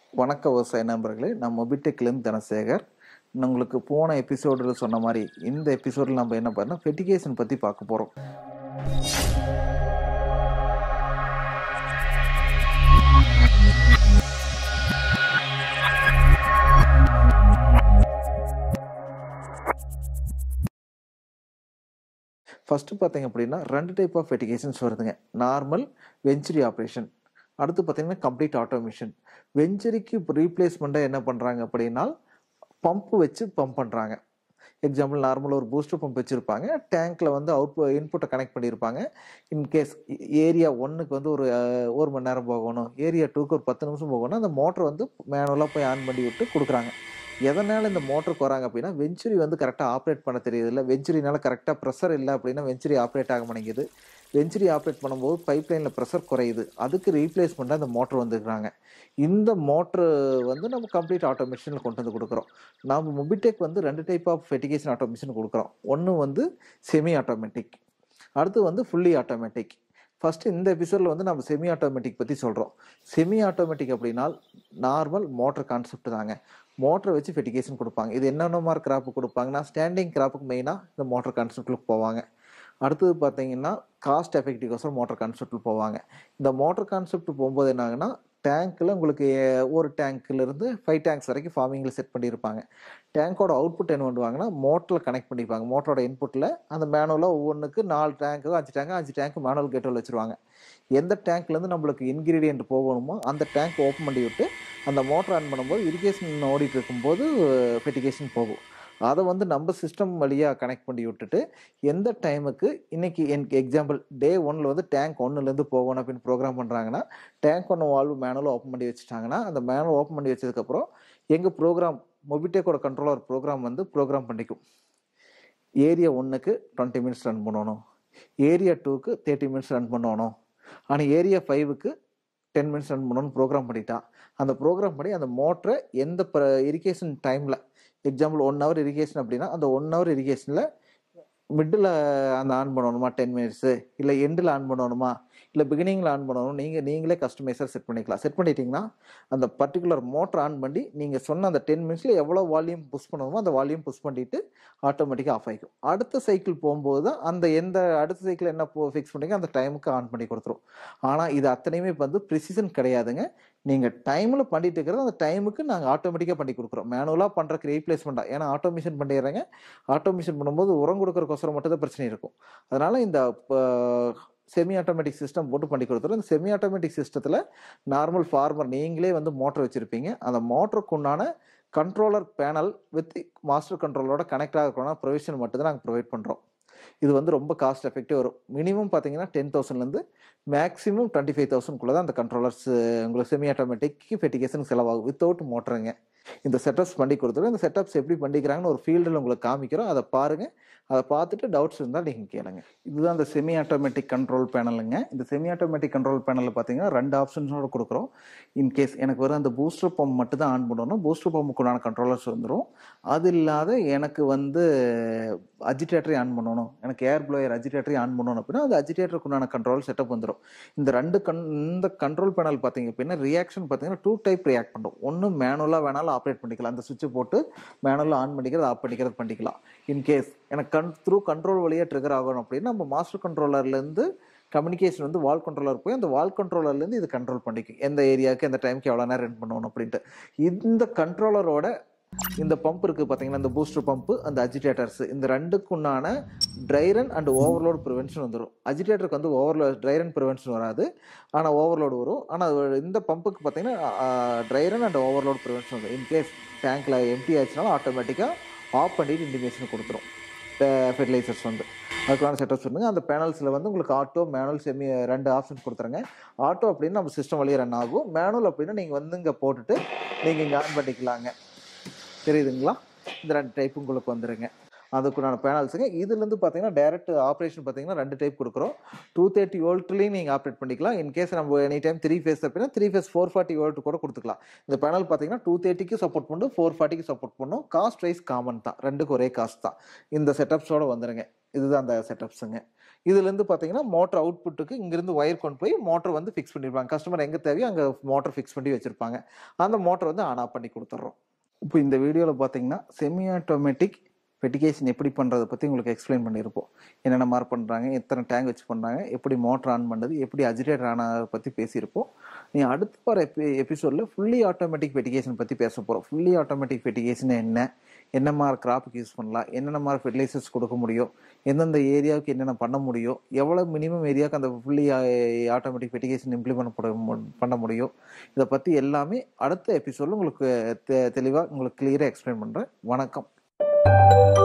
வணக்க விவசாய நண்பர்களே நான் மொபிடெக்லேருந்து தனசேகர் நான் உங்களுக்கு போன எபிசோடில் சொன்ன மாதிரி இந்த எபிசோடில் நம்ம என்ன பண்ணோம் ஃபெட்டிகேஷன் பற்றி பார்க்க போகிறோம் ஃபஸ்ட்டு பார்த்தீங்க அப்படின்னா ரெண்டு டைப் ஆஃப் ஃபெட்டிகேஷன்ஸ் வருதுங்க நார்மல் வெஞ்சுரி ஆப்ரேஷன் அடுத்து பார்த்தீங்கன்னா கம்ப்ளீட் ஆட்டோமேஷன் வெஞ்சரிக்கு ரீப்ளேஸ்மெண்ட்டாக என்ன பண்ணுறாங்க அப்படின்னா பம்ப் வச்சு பம்ப் பண்ணுறாங்க எக்ஸாம்பிள் நார்மலாக ஒரு பூஸ்டர் பம்ப் வச்சுருப்பாங்க டேங்க்கில் வந்து அவுட் இன்புட்டை கனெக்ட் பண்ணியிருப்பாங்க இன்கேஸ் ஏரியா ஒன்றுக்கு வந்து ஒரு அஹ், ஒரு மணி நேரம் போகணும் ஏரியா டூக்கு ஒரு பத்து நிமிஷம் போகணும் அந்த மோட்டர் வந்து மேனுவலாக போய் ஆன் பண்ணி விட்டு கொடுக்குறாங்க எதனால் இந்த மோட்டருக்கு வராங்க அப்படின்னா வெஞ்சுரி வந்து கரெக்டாக ஆப்ரேட் பண்ண தெரியுதில்ல வெஞ்சுரினால கரெக்டாக ப்ரெஷர் இல்லை அப்படின்னா வெஞ்சுரி ஆப்ரேட் ஆக மாட்டேங்குது வெஞ்சுரி ஆப்ரேட் பண்ணும்போது பைப் லைனில் ப்ரெஷர் குறையுது அதுக்கு ரீப்ளேஸ்மெண்ட்டாக இந்த மோட்டர் வந்துருக்குறாங்க இந்த மோட்ரு வந்து நம்ம கம்ப்ளீட் ஆட்டோமேஷனில் கொண்டு வந்து கொடுக்குறோம் நம்ம மொபிடெக் வந்து ரெண்டு டைப் ஆஃப் ஃபெட்டிகேஷன் ஆட்டோமேஷன் கொடுக்குறோம் ஒன்று வந்து செமி ஆட்டோமேட்டிக் அடுத்து வந்து ஃபுல்லி ஆட்டோமேட்டிக் ஃபஸ்ட்டு இந்த எபிசோடில் வந்து நம்ம செமி ஆட்டோமேட்டிக் பற்றி சொல்கிறோம் செமி ஆட்டோமேட்டிக் அப்படின்னா நார்மல் மோட்டர் கான்செப்ட் தாங்க மோட்டரை வச்சு ஃபெட்டிகேஷன் கொடுப்பாங்க இது என்னென்ன மாதிரி கிராப்பு கொடுப்பாங்கன்னா ஸ்டாண்டிங் கிராப்புக்கு மெயினாக இந்த மோட்டர் கான்செப்ட்டுக்கு போவாங்க அடுத்தது பார்த்தீங்கன்னா காஸ்ட் எஃபெக்டிவ்கோசரம் மோட்டர் கான்செப்ட்டில் போவாங்க இந்த மோட்டர் கான்செப்ட் போகும்போது என்ன ஆகுன்னா டேங்க்கில் உங்களுக்கு அஹ், ஒரு டேங்க்லேருந்து ஃபைவ் டேங்க்ஸ் வரைக்கும் ஃபார்மிங்கில் செட் பண்ணியிருப்பாங்க டேங்கோட அவுட்புட் என்ன பண்ணுவாங்கன்னா மோட்டரில் கனெக்ட் பண்ணிப்பாங்க மோட்டரோட இன்புட்டில் அந்த மேனுவலாக ஒவ்வொன்றுக்கு நாலு டேங்க்கு அஞ்சு டேங்க் அஞ்சு டேங்க் மேனுவல் கேட்டில் வச்சுருவாங்க எந்த டேங்க்லேருந்து நம்மளுக்கு இன்கிரீடியன்ட் போகணுமோ அந்த டேங்க் ஓப்பன் பண்ணி விட்டு அந்த மோட்டர் ஆன் பண்ணும்போது இரிகேஷன் ஓடிட்டு இருக்கும்போது ஃபெட்டிகேஷன் போகும் அதை வந்து நம்ம சிஸ்டம் வழியாக கனெக்ட் பண்ணி விட்டுட்டு எந்த டைமுக்கு இன்னைக்கு எனக்கு எக்ஸாம்பிள் டே ஒன்னில் வந்து டேங்க் ஒன்றுலேருந்து போகணும் அப்படின்னு ப்ரோக்ராம் பண்ணுறாங்கன்னா டேங்க் ஒன்று வால்வு மேனுவல் ஓப்பன் பண்ணி வச்சுட்டாங்கன்னா அந்த மேனுவல் ஓப்பன் பண்ணி வச்சதுக்கப்புறம் எங்கள் ப்ரோக்ராம் மொபிடெக்கோட கண்ட்ரோலர் ப்ரோக்ராம் வந்து ப்ரோக்ராம் பண்ணிக்கும் ஏரியா ஒன்றுக்கு டுவெண்ட்டி மினிட்ஸ் ரன் பண்ணணும் ஏரியா டூக்கு தேர்ட்டி மினிட்ஸ் ரன் பண்ணணும் ஆனால் ஏரியா ஃபைவுக்கு டென் மினிட்ஸ் ரன் பண்ணணும்னு ப்ரோக்ராம் பண்ணிட்டா அந்த ப்ரோக்ராம் பண்ணி அந்த மோட்டரை எந்த இரிகேஷன் டைமில் எக்ஸாம்பிள் ஒன் ஹவர் இரிகேஷன் அப்படின்னா அந்த ஒன் ஹவர் இரிகேஷனில் மிட்டில் அந்த ஆன் பண்ணணுமா டென் மினிட்ஸு இல்லை எண்டில் ஆன் பண்ணணுமா இல்லை பிகினிங்கில் ஆன் பண்ணணும் நீங்கள் நீங்களே கஸ்டமைசர் செட் பண்ணிக்கலாம் செட் பண்ணிட்டீங்கன்னா அந்த பர்டிகுலர் மோட்டர் ஆன் பண்ணி நீங்கள் சொன்ன அந்த டென் மினிட்ஸில் எவ்வளோ வால்யூம் புஷ் பண்ணணுமோ அந்த வால்யூம் புஷ் பண்ணிட்டு ஆட்டோமேட்டிக்காக ஆஃப் ஆகிக்கும் அடுத்த சைக்கிள் போகும்போது தான் அந்த எந்த அடுத்த சைக்கிள் என்ன ஃபிக்ஸ் பண்ணீங்க அந்த டைமுக்கு ஆன் பண்ணி கொடுத்துரும் ஆனால் இது அத்தனையுமே இப்போ வந்து ப்ரிசிஷன் கிடையாதுங்க நீங்கள் டைமில் பண்ணிட்டு இருக்கிறது அந்த டைமுக்கு நாங்கள் ஆட்டோமேட்டிக்காக பண்ணி கொடுக்குறோம் மேனுவலாக பண்ணுறக்கு ரீப்ளேஸ்மெண்ட்டாக ஏன்னா ஆட்டோமேஷன் பண்ணிடுறேங்க ஆட்டோமேஷன் பண்ணும்போது உரம் கொடுக்குறக்கோசரம் மட்டும் தான் பிரச்சனை இருக்கும் அதனால் இந்த செமி ஆட்டோமேட்டிக் சிஸ்டம் போட்டு பண்ணி கொடுத்துரும் இந்த செமி ஆட்டோமேட்டிக் சிஸ்டத்தில் நார்மல் ஃபார்மர் நீங்களே வந்து மோட்டர் வச்சுருப்பீங்க அந்த மோட்டருக்கு உண்டான கண்ட்ரோலர் பேனல் வித் மாஸ்டர் கண்ட்ரோலரோட கனெக்ட் ஆகக்கூடிய ப்ரொவிஷன் மட்டும் தான் நாங்கள் ப்ரொவைட் பண்ணுறோம் இது வந்து ரொம்ப காஸ்ட் எஃபெக்டிவ் வரும் மினிமம் பார்த்தீங்கன்னா டென் தௌசண்ட்லேருந்து மேக்ஸிமம் டுவெண்ட்டி ஃபைவ் தௌசண்ட்குள்ளே தான் அந்த கண்ட்ரோலர்ஸ் உங்களுக்கு செமி ஆட்டோமேட்டிக் ஃபெட்டிகேஷன் செலவாகும் வித்தவுட் மோட்டருங்க இந்த செட்டப்ஸ் பண்ணி கொடுத்துருவோம் இந்த செட்டப்ஸ் எப்படி பண்ணிக்கிறாங்கன்னு ஒரு ஃபீல்டில் உங்களுக்கு காமிக்கிறோம் அதை பாருங்கள் அதை பார்த்துட்டு டவுட்ஸ் இருந்தால் நீங்கள் கேளுங்க இதுதான் இந்த செமி ஆட்டோமேட்டிக் கண்ட்ரோல் பேனலுங்க இந்த செமி ஆட்டோமேட்டிக் கண்ட்ரோல் பேனலில் பார்த்தீங்கன்னா ரெண்டு ஆப்ஷன்ஸோட கொடுக்குறோம் இன்கேஸ் எனக்கு வர அந்த பூஸ்டர் பம்ப் மட்டும் தான் ஆன் பண்ணணும் பூஸ்டர் பம்புக்குண்டான கண்ட்ரோலர்ஸ் வந்துடும் அது இல்லாத எனக்கு வந்து அஜிடேட்டரை ஆன் பண்ணணும் எனக்கு ஏர் ப்ளோயர் அஜிடேட்டரை ஆன் பண்ணணும் அப்படின்னா அது அஜிடேட்டருக்கு உண்டான கண்ட்ரோல் செட்டப் வந்துடும் இந்த ரெண்டு கண் இந்த கண்ட்ரோல் பேனல் பார்த்தீங்க அப்படின்னா ரியாக்ஷன் பார்த்தீங்கன்னா டூ டைப் ரியாக்ட் பண்ணும் ஒன்று மேனுவலாக வேணாலும் ஆப்ரேட் பண்ணிக்கலாம் அந்த சுவிட்சை போட்டு மேனுவலாக ஆன் பண்ணிக்கிறது ஆஃப் பண்ணிக்கிறது பண்ணிக்கலாம் இன்கேஸ் எனக்கு கண் த்ரூ கண்ட்ரோல் வழியாக ட்ரிகர் ஆகணும் அப்படின்னா நம்ம மாஸ்டர் கண்ட்ரோலர்லேருந்து கம்யூனிகேஷன் வந்து வால் கண்ட்ரோலர் போய் அந்த வால் கண்ட்ரோலர்லேருந்து இது கண்ட்ரோல் பண்ணிக்கும் எந்த ஏரியாவுக்கு எந்த டைமுக்கு எவ்வளோ நேரம் ரன் பண்ணணும் அப்படின்ட்டு இந்த கண்ட்ரோலரோட இந்த பம்ப் இருக்குது பார்த்தீங்கன்னா இந்த பூஸ்டர் பம்ப்பு அந்த அஜிடேட்டர்ஸ் இந்த ரெண்டுக்கு உண்டான ட்ரைரன் அண்ட் ஓவர்லோட் ப்ரிவென்ஷன் வந்துடும் அஜிடேட்டருக்கு வந்து ஓவர்லோ ட்ரைரன் ப்ரிவென்ஷன் வராது ஆனால் ஓவர்லோடு வரும் ஆனால் இந்த பம்புக்கு பார்த்தீங்கன்னா ட்ரைரன் அண்ட் ஓவர்லோட் ப்ரிவென்ஷன் வரும் இன்கேஸ் டேங்க்கில் எம்டி ஆச்சுனாலும் ஆட்டோமேட்டிக்காக ஆஃப் பண்ணிட்டு இன்டிமேஷன் கொடுத்துரும் ஃபெர்டிலைசர்ஸ் வந்து அதுக்கான செட்டப்ஸ் வந்துங்க அந்த பேனல்ஸில் வந்து உங்களுக்கு ஆட்டோ மேனுவல் செமி ரெண்டு ஆப்ஷன்ஸ் கொடுத்துருங்க ஆட்டோ அப்படின்னு நம்ம சிஸ்டம் வழியாக ரன் ஆகும் மேனுவல் அப்படின்னா நீங்கள் வந்து இங்கே போட்டுட்டு நீங்கள் இங்கே ஆன் பண்ணிக்கலாங்க தெரியுதுங்களா இந்த ரெண்டு டைப் உங்களுக்கு வந்துருங்க அதுக்குண்டான பேனல்ஸுங்க இதுலேருந்து பார்த்தீங்கன்னா டேரக்ட் ஆப்ரேஷன் பார்த்தீங்கன்னா ரெண்டு டைப் கொடுக்குறோம் டூ தேர்ட்டி வோல்ட்லேயும் நீங்கள் ஆப்ரேட் பண்ணிக்கலாம் இன்கேஸ் நம்ம எனி டைம் த்ரீ ஃபேஸ் அப்படின்னா three phase four forty volt கூட கொடுத்துக்கலாம் இந்த பேனல் பார்த்தீங்கன்னா டூ தேர்ட்டிக்கு சப்போர்ட் பண்ணும் ஃபோர் ஃபார்ட்டிக்கு சப்போர்ட் பண்ணும் காஸ்ட் வைஸ் காமன் தான் ரெண்டுக்கு ஒரே காஸ்ட் தான் இந்த செட்டப்ஸோட வந்துருங்க இதுதான் அந்த செட்டப்ஸுங்க இதுலேருந்து பார்த்தீங்கன்னா மோட்டர் அவுட்புட்டுக்கு இங்கேருந்து ஒயர் கொண்டு போய் மோட்டர் வந்து ஃபிக்ஸ் பண்ணியிருப்பாங்க கஸ்டமர் எங்கே தேவையோ அங்கே மோட்டர் ஃபிக்ஸ் பண்ணி வச்சுருப்பாங்க அந்த மோட்டர் வந்து ஆன் ஆஃப் பண்ணி கொடுத்துட்றோம் இப்போ இந்த வீடியோவில் பார்த்தீங்கன்னா செமி ஆட்டோமேட்டிக் ஃபெட்டிகேஷன் எப்படி பண்ணுறதை பற்றி உங்களுக்கு எக்ஸ்பிளைன் பண்ணியிருப்போம் என்னென்ன மாதிரி பண்ணுறாங்க எத்தனை டேங்க் வச்சு பண்ணுறாங்க எப்படி மோட்டர் ஆன் பண்ணுறது எப்படி அஜிடேட்டர் ஆன் ஆகிறத பற்றி பேசியிருப்போம் நீ அடுத்து வர எபி எபிசோடில் ஃபுல்லி ஆட்டோமேட்டிக் ஃபெட்டிகேஷன் பற்றி பேச போகிறோம் ஃபுல்லி ஆட்டோமேட்டிக் ஃபெட்டிகேஷன் என்ன என்ன மாதிரி கிராப்புக்கு யூஸ் பண்ணலாம் என்னென்ன மாதிரி ஃபெர்டிலைசர்ஸ் கொடுக்க முடியும் எந்தெந்த ஏரியாவுக்கு என்னென்ன பண்ண முடியும் எவ்வளோ மினிமம் ஏரியாவுக்கு அந்த ஃபுல்லி ஆட்டோமேட்டிக் ஃபெட்டிகேஷன் இம்ப்ளிமெண்ட் பண்ண முடியும் இதை பற்றி எல்லாமே அடுத்த எபிசோடில் உங்களுக்கு தெ தெளிவாக உங்களுக்கு கிளியராக எக்ஸ்பிளைன் பண்ணுறேன் வணக்கம்